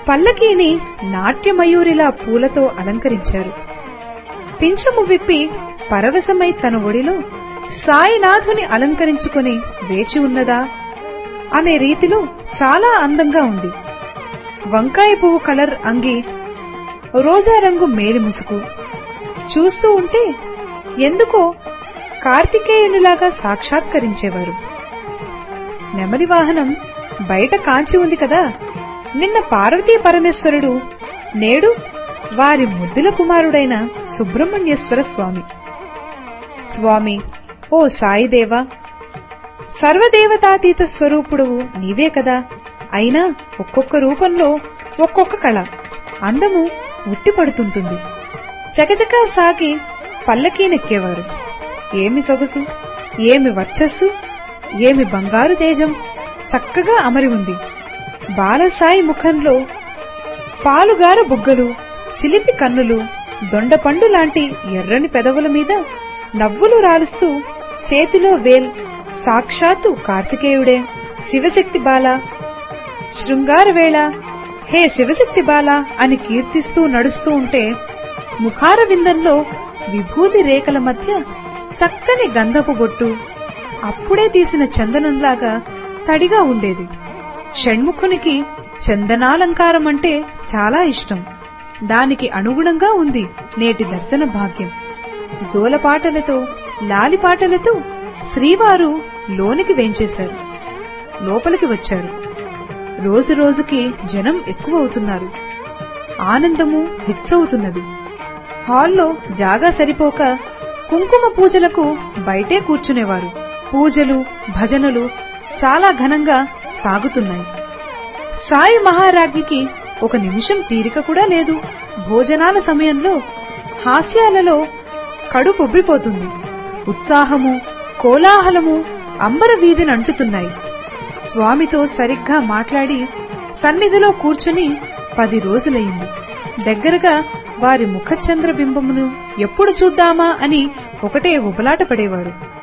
పల్లకీని నాట్యమయూరిలా పూలతో అలంకరించారు పింఛము విప్పి పరవశమై తన ఒడిలో సాయినాథుని అలంకరించుకుని వేచి ఉన్నదా అనే రీతిలో చాలా అందంగా ఉంది వంకాయ పువ్వు కలర్ అంగి రోజా రంగు మేలి ముసుగు చూస్తూ ఉంటే ఎందుకో కార్తికేయునిలాగా సాక్షాత్కరించేవారు నెమలి వాహనం బయట కాంచి ఉంది కదా నిన్న పార్వతీ పరమేశ్వరుడు నేడు వారి ముద్దుల కుమారుడైన సుబ్రహ్మణ్యేశ్వర స్వామి స్వామి ఓ సాయిదేవా సర్వదేవతాతీత స్వరూపుడు నీవే కదా అయినా ఒక్కొక్క రూపంలో ఒక్కొక్క కళ అందము ఉట్టిపడుతుంటుంది చకచకా సాగి పల్లకీనెక్కేవారు ఏమి సొగసు ఏమి వర్చస్సు ఏమి బంగారు తేజం చక్కగా అమరి ఉంది బాలసాయి ముఖంలో పాలుగార బుగ్గలు చిలిపి కన్నులు దొండపండు లాంటి ఎర్రని పెదవుల మీద నవ్వులు రాలుస్తూ చేతిలో వేల్ సాక్షాత్తు కార్తికేయుడే శివశక్తి బాల శృంగారవేళ హే శివశక్తి బాల అని కీర్తిస్తూ నడుస్తూ ఉంటే ముఖార విందంలో విభూతి రేఖల మధ్య చక్కని గంధపు బొట్టు అప్పుడే తీసిన చందనంలాగా తడిగా ఉండేది షణ్ముఖునికి చందనాలంకారం అంటే చాలా ఇష్టం దానికి అనుగుణంగా ఉంది నేటి దర్శన భాగ్యం జోలపాటలతో లాలిపాటలతో శ్రీవారు లోనికి వేంచేశారు లోపలికి వచ్చారు రోజు రోజుకి జనం ఎక్కువ అవుతున్నారు ఆనందము హెచ్చవుతున్నది హాల్లో జాగా సరిపోక కుంకుమ పూజలకు బయటే కూర్చునేవారు పూజలు భజనలు చాలా ఘనంగా సాగుతున్నాయి సాయి మహారాజ్ఞికి ఒక నిమిషం తీరిక కూడా లేదు భోజనాల సమయంలో హాస్యాలలో కడుపొబ్బిపోతుంది ఉత్సాహము కోలాహలము అంబర వీధిని అంటుతున్నాయి స్వామితో సరిగ్గా మాట్లాడి సన్నిధిలో కూర్చుని పది రోజులయింది దగ్గరగా వారి ముఖచంద్ర బింబమును ఎప్పుడు చూద్దామా అని ఒకటే ఉబలాట పడేవారు